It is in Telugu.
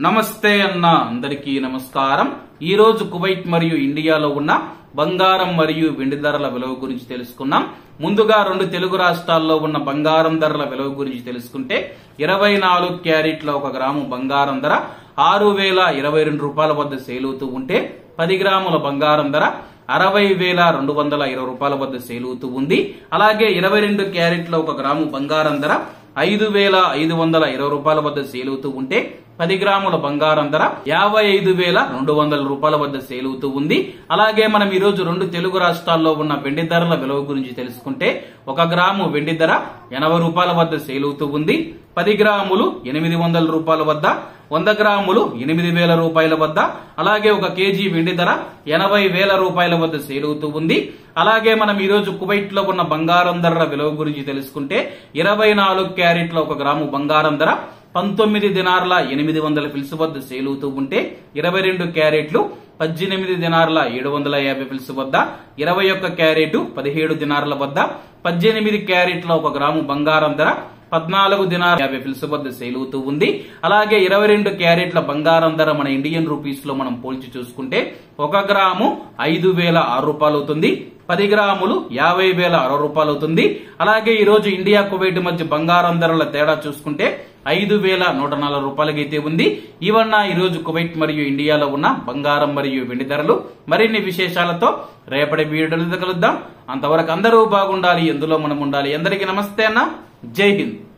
నమస్తే అన్న అందరికీ నమస్కారం ఈ రోజు కువైట్ మరియు ఇండియాలో ఉన్న బంగారం మరియు వెండి ధరల విలువ గురించి తెలుసుకున్నాం ముందుగా రెండు తెలుగు రాష్ట్రాల్లో ఉన్న బంగారం ధరల విలువ గురించి తెలుసుకుంటే ఇరవై నాలుగు క్యారెట్ల ఒక గ్రాము బంగారం ధర ఆరు వేల ఇరవై రెండు రూపాయల వద్ద సేల్ అవుతూ ఉంటే పది గ్రాముల బంగారం ధర అరవై వేల రెండు వందల ఇరవై రూపాయల వద్ద సేల్ అవుతూ ఉంది అలాగే ఇరవై రెండు క్యారెట్ల ఒక గ్రాము బంగారం ధర ఐదు వేల ఐదు వందల ఇరవై రూపాయల వద్ద సేల్ అవుతూ ఉంటే పది గ్రాముల బంగారం ధర యాభై ఐదు వేల రెండు వందల రూపాయల వద్ద సేల్ అవుతూ ఉంది అలాగే మనం ఈ రోజు రెండు తెలుగు రాష్ట్రాల్లో ఉన్న వెండి ధరల విలువ గురించి తెలుసుకుంటే ఒక గ్రాము వెండి ధర ఎనభై రూపాయల వద్ద సేల్ అవుతూ ఉంది పది గ్రాములు ఎనిమిది వందల రూపాయల వద్ద వంద గ్రాములు ఎనిమిది వేల రూపాయల వద్ద అలాగే ఒక కేజీ వెండి ధర ఎనభై వేల రూపాయల వద్ద సేల్ అవుతూ ఉంది అలాగే మనం ఈ రోజు కువైట్ లో ఉన్న బంగారం ధరల విలువ గురించి తెలుసుకుంటే ఇరవై నాలుగు క్యారెట్ల ఒక గ్రాము బంగారం ధర పంతొమ్మిది దినార్ల ఎనిమిది వందల పిలుసు వద్ద సేల్ అవుతూ ఉంటే ఇరవై రెండు క్యారెట్లు పద్దెనిమిది దినార్ల ఏడు వందల యాభై పిలుసు వద్ద ఇరవై ఒక్క క్యారెట్ పదిహేడు దినార్ల వద్ద పద్దెనిమిది క్యారెట్ల ఒక గ్రాము బంగారం ధర పద్నాలుగు దినార్ యాభై పిలుసు వద్ద సేల్ అవుతూ ఉంది అలాగే ఇరవై రెండు క్యారెట్ల బంగారం ధర మన ఇండియన్ రూపీస్ లో మనం పోల్చి చూసుకుంటే ఒక గ్రాము ఐదు వేల ఆరు రూపాయలు అవుతుంది పది గ్రాములు యాభై వేల అరవై రూపాయలు అవుతుంది అలాగే ఈ రోజు ఇండియా కువైట్ మధ్య బంగారం ధరల తేడా చూసుకుంటే ఐదు వేల నూట నలభై రూపాయలకైతే ఉంది ఇవన్న ఈ రోజు కువైట్ మరియు ఇండియాలో ఉన్న బంగారం మరియు వెండి ధరలు మరిన్ని విశేషాలతో రేపటి వీడియోలో కలుద్దాం అంతవరకు అందరూ బాగుండాలి ఎందులో మనం ఉండాలి అందరికీ నమస్తే అన్న జై హింద్